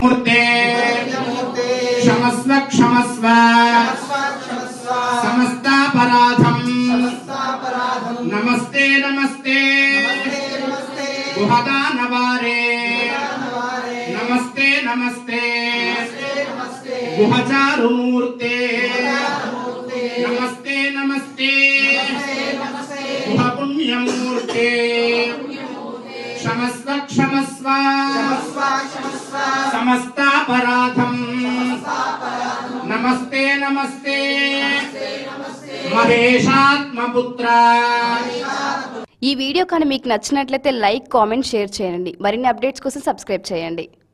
పుణ్యమూర్తే క్షమస్వ క్షమస్వ సమస్తాపరాధం నమస్తే నమస్తే గుహదానవారే నమస్తే నమస్తే గుహచారుమూర్తే నమస్తే నమస్తే గుహ పుణ్యమూర్తే క్షమస్వ క్షమస్వ సమస్తాపరాధం నమస్తే నమస్తే మహేషాత్మపుత్ర ఈ వీడియో కానీ మీకు నచ్చినట్లయితే లైక్ కామెంట్ షేర్ చేయండి మరిన్ని అప్డేట్స్ కోసం సబ్స్క్రైబ్ చేయండి